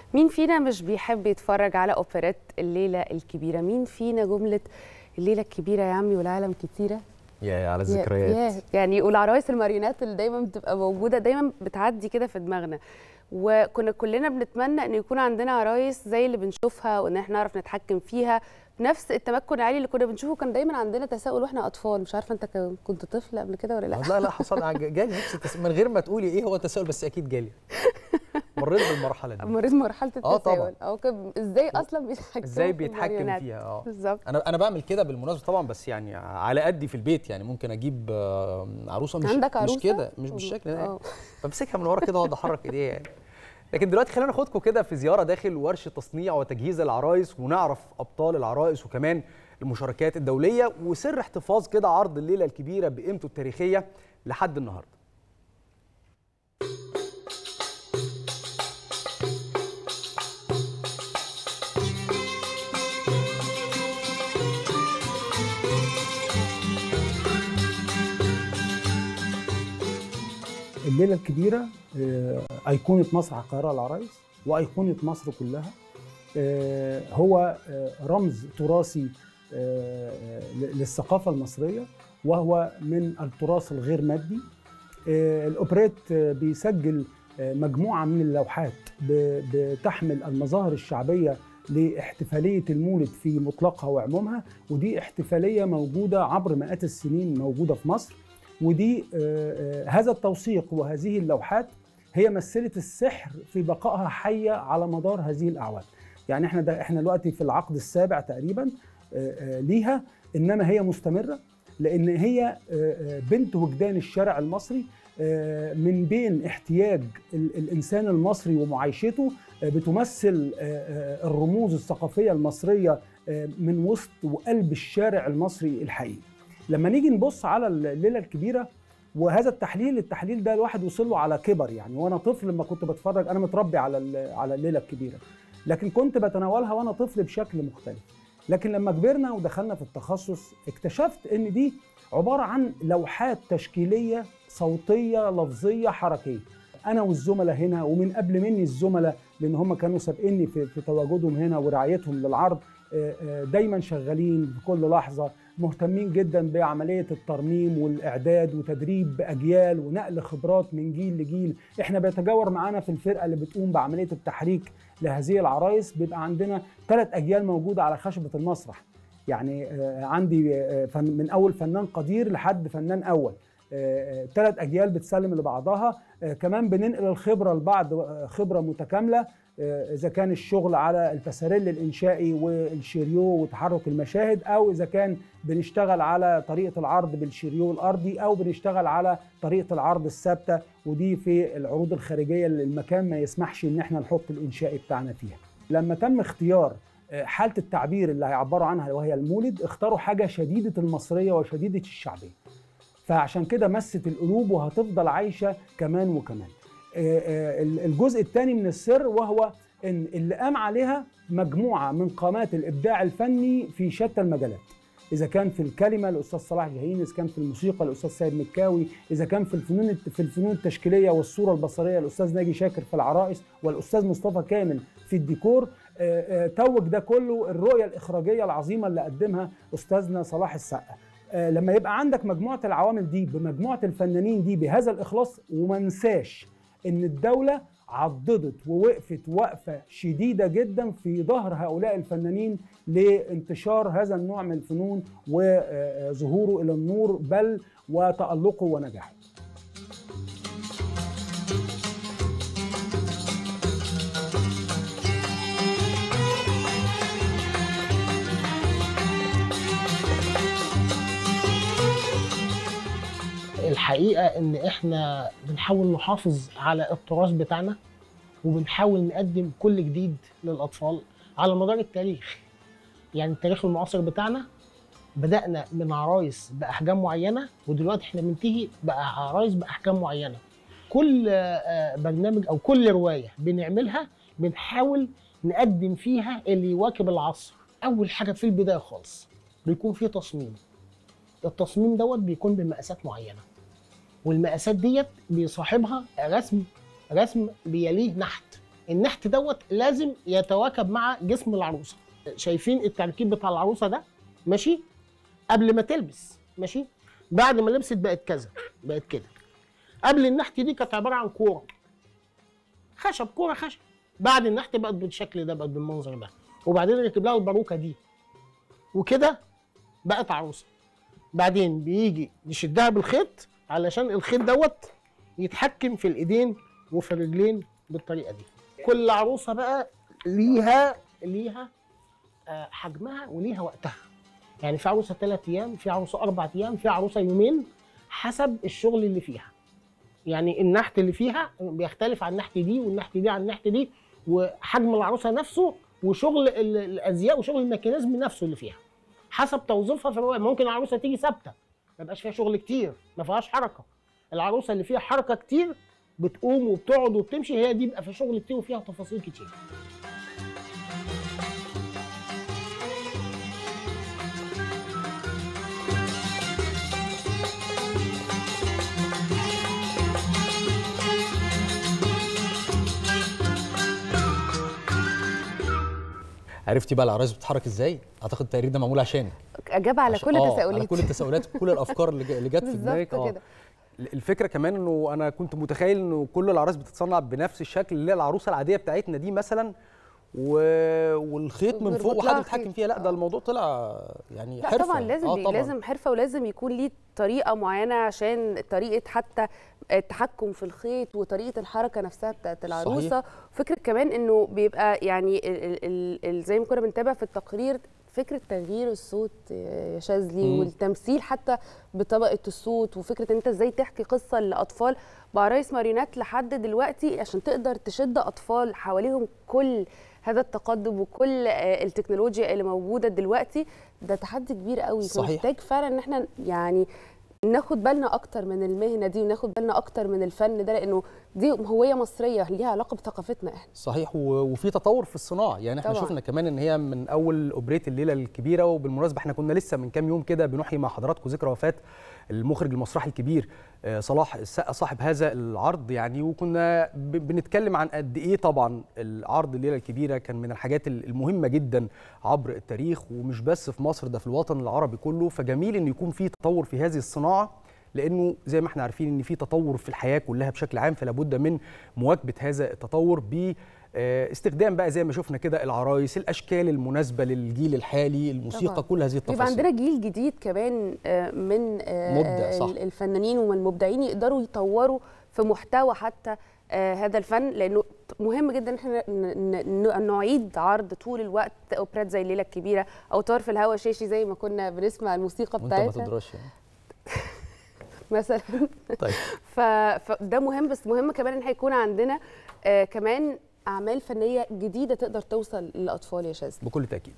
مين فينا مش بيحب يتفرج على اوبرات الليله الكبيره مين فينا جمله الليله الكبيره يا عمي والعالم كتيره يا على يا- الذكريات يا- يعني والعرايس الماريونات اللي دايما بتبقى موجوده دايما بتعدي كده في دماغنا وكنا كلنا بنتمنى ان يكون عندنا عرايس زي اللي بنشوفها وان احنا نعرف نتحكم فيها نفس التمكن العالي اللي كنا بنشوفه كان دايما عندنا تساؤل واحنا اطفال مش عارفه انت ك- كنت طفل قبل كده ولا لا لا لا حصل ع- جالي نفس التس... من غير ما تقولي ايه هو التساؤل بس اكيد جالي مريت بالمرحله دي مريت مرحله آه طبعاً. التساؤل او كان ازاي اصلا بيتحكموا ازاي في بيتحكم الماريونات؟ فيها اه بالظبط انا انا بعمل كده بالمناسبه طبعا بس يعني على قدي في البيت يعني ممكن اجيب آه، عروسه مش عندك عروسه مش كده مش بالشكل ده آه. بمسكها من ورا كده واقعد احرك ايديها يعني لكن دلوقتي خلينا ناخدكم كده في زياره داخل ورشه تصنيع وتجهيز العرايس ونعرف ابطال العرايس وكمان المشاركات الدوليه وسر احتفاظ كده عرض الليله الكبيره بقيمته التاريخيه لحد النهارده الليله الكبيره آه، ايقونه مسرح القاهره العرايس وايقونه مصر كلها آه، هو آه، رمز تراثي آه، ل- للثقافه المصريه وهو من التراث الغير مادي آه، الاوبريت آه، بيسجل آه، مجموعه من اللوحات ب- بتحمل المظاهر الشعبيه لاحتفاليه المولد في مطلقها وعمومها ودي احتفاليه موجوده عبر مئات السنين موجوده في مصر ودي آه، آه، هذا التوثيق وهذه اللوحات هي مثلت السحر في بقائها حيه على مدار هذه الاعوام يعني احنا ده احنا دلوقتي في العقد السابع تقريبا آه، آه، ليها انما هي مستمره لان هي آه، آه، بنت وجدان الشارع المصري آه، من بين احتياج ال- الانسان المصري ومعايشته آه، بتمثل آه، آه، الرموز الثقافيه المصريه آه، من وسط وقلب الشارع المصري الحقيقي لما نيجي نبص على الليله الكبيره وهذا التحليل التحليل ده الواحد وصل له على كبر يعني وانا طفل لما كنت بتفرج انا متربي على ال- على الليله الكبيره لكن كنت بتناولها وانا طفل بشكل مختلف لكن لما كبرنا ودخلنا في التخصص اكتشفت ان دي عباره عن لوحات تشكيليه صوتيه لفظيه حركيه انا والزملاء هنا ومن قبل مني الزملاء لان هم كانوا سابقني في, في تواجدهم هنا ورعايتهم للعرض آه، آه، دايما شغالين في كل لحظه مهتمين جدا بعمليه الترميم والاعداد وتدريب اجيال ونقل خبرات من جيل لجيل احنا بيتجاور معانا في الفرقه اللي بتقوم بعمليه التحريك لهذه العرايس بيبقى عندنا ثلاث اجيال موجوده على خشبه المسرح يعني آه، عندي آه، فن- من اول فنان قدير لحد فنان اول ثلاث اجيال بتسلم لبعضها آه، كمان بننقل الخبره لبعض آه، خبره متكامله آه، اذا كان الشغل على البساريل الانشائي والشيريو وتحرك المشاهد او اذا كان بنشتغل على طريقه العرض بالشيريو الارضي او بنشتغل على طريقه العرض الثابته ودي في العروض الخارجيه اللي المكان ما يسمحش ان احنا نحط الانشائي بتاعنا فيها لما تم اختيار آه، حاله التعبير اللي هيعبروا عنها وهي المولد اختاروا حاجه شديده المصريه وشديده الشعبيه فعشان كده مست القلوب وهتفضل عايشه كمان وكمان آه، آه، الجزء الثاني من السر وهو ان اللي قام عليها مجموعه من قامات الابداع الفني في شتى المجالات اذا كان في الكلمه الاستاذ صلاح جاهين اذا كان في الموسيقى الاستاذ سيد مكاوي اذا كان في الفنون في الفنون التشكيليه والصوره البصريه الاستاذ ناجي شاكر في العرائس والاستاذ مصطفى كامل في الديكور آه، آه، توج ده كله الرؤيه الاخراجيه العظيمه اللي قدمها استاذنا صلاح السقا آه، لما يبقى عندك مجموعه العوامل دي بمجموعه الفنانين دي بهذا الاخلاص وما ننساش ان الدوله عضدت ووقفت وقفه شديده جدا في ظهر هؤلاء الفنانين لانتشار هذا النوع من الفنون وظهوره الى النور بل وتالقه ونجاحه الحقيقه ان احنا بنحاول نحافظ على التراث بتاعنا وبنحاول نقدم كل جديد للاطفال على مدار التاريخ يعني التاريخ المعاصر بتاعنا بدانا من عرايس باحجام معينه ودلوقتي احنا بننتهي بقى عرايس باحجام معينه كل آه، برنامج او كل روايه بنعملها بنحاول نقدم فيها اللي يواكب العصر اول حاجه في البدايه خالص بيكون في تصميم التصميم دوت بيكون بمقاسات معينه والمقاسات ديت بيصاحبها رسم رسم بيليه نحت النحت دوت لازم يتواكب مع جسم العروسه شايفين التركيب بتاع العروسه ده ماشي قبل ما تلبس ماشي بعد ما لبست بقت كذا بقت كده قبل النحت دي كانت عباره عن كوره خشب كوره خشب بعد النحت بقت بالشكل ده بقت بالمنظر ده وبعدين ركب لها الباروكه دي وكده بقت عروسه بعدين بيجي يشدها بالخيط علشان الخيط دوت يتحكم في الايدين وفي الرجلين بالطريقه دي كل عروسه بقى ليها ليها آه، حجمها وليها وقتها يعني في عروسه ثلاث ايام في عروسه اربع ايام في عروسه يومين حسب الشغل اللي فيها يعني النحت اللي فيها بيختلف عن النحت دي والنحت دي عن النحت دي وحجم العروسه نفسه وشغل ال- الازياء وشغل الميكانيزم نفسه اللي فيها حسب توظيفها في الروايه ممكن العروسه تيجي ثابته ما يبقاش فيها شغل كتير ما فيهاش حركه العروسه اللي فيها حركه كتير بتقوم وبتقعد وبتمشي هي دي بيبقى في شغل كتير وفيها تفاصيل كتير عرفتي بقى العرايس بتتحرك ازاي اعتقد التقرير ده معمول عشانك اجاب على عشان- كل آه، على تساؤلاتي كل التساؤلات كل الافكار اللي جا- اللي جت في دماغك بالظبط آه. كده الفكره كمان انه انا كنت متخيل انه كل العرايس بتصنع بنفس الشكل اللي هي العروسه العاديه بتاعتنا دي مثلا و... والخيط من فوق وبيربط لها وحد بيتحكم خيط. فيها لا ده آه. الموضوع طلع يعني لا حرفه طبعا لازم آه دي طبعا. لازم حرفه ولازم يكون ليه طريقه معينه عشان طريقه حتى التحكم في الخيط وطريقه الحركه نفسها بتاعت العروسه فكره كمان انه بيبقى يعني ال ال ال ال زي ما كنا بنتابع في التقرير فكره تغيير الصوت يا شاذلي مم. والتمثيل حتى بطبقه الصوت وفكره ان انت ازاي تحكي قصه لاطفال بعرايس ماريونات لحد دلوقتي عشان تقدر تشد اطفال حواليهم كل هذا التقدم وكل آه، التكنولوجيا اللي موجوده دلوقتي ده تحدي كبير قوي صحيح. فمحتاج فعلا ان احنا يعني ناخد بالنا اكتر من المهنه دي وناخد بالنا اكتر من الفن ده لانه دي هويه مصريه ليها علاقه بثقافتنا احنا صحيح و- وفي تطور في الصناعه يعني احنا طبعاً. شفنا كمان ان هي من اول اوبريت الليله الكبيره وبالمناسبه احنا كنا لسه من كام يوم كده بنحيي مع حضراتكم ذكرى وفاه المخرج المسرحي الكبير آه، صلاح السقا صاحب هذا العرض يعني وكنا ب- بنتكلم عن قد ايه طبعا العرض الليله الكبيره كان من الحاجات ال- المهمه جدا عبر التاريخ ومش بس في مصر ده في الوطن العربي كله فجميل ان يكون في تطور في هذه الصناعه لانه زي ما احنا عارفين ان في تطور في الحياه كلها بشكل عام فلا بد من مواكبه هذا التطور ب آه، استخدام بقى زي ما شفنا كده العرايس الاشكال المناسبه للجيل الحالي الموسيقى طبعاً. كل هذه يبقى التفاصيل عندنا جيل جديد كمان آه، من آه، مبدع، صح. ال- الفنانين ومن المبدعين يقدروا يطوروا في محتوى حتى آه، هذا الفن لانه مهم جدا ان احنا ن- ن- ن- نعيد عرض طول الوقت اوبرات زي الليله الكبيره او طار في الهوا شاشي زي ما كنا بنسمع الموسيقى وانت ما بتاعتها تدراش يعني. مثلا طيب ف... فده مهم بس مهم كمان ان هيكون عندنا آه كمان اعمال فنيه جديده تقدر توصل للاطفال يا شاذلي بكل تاكيد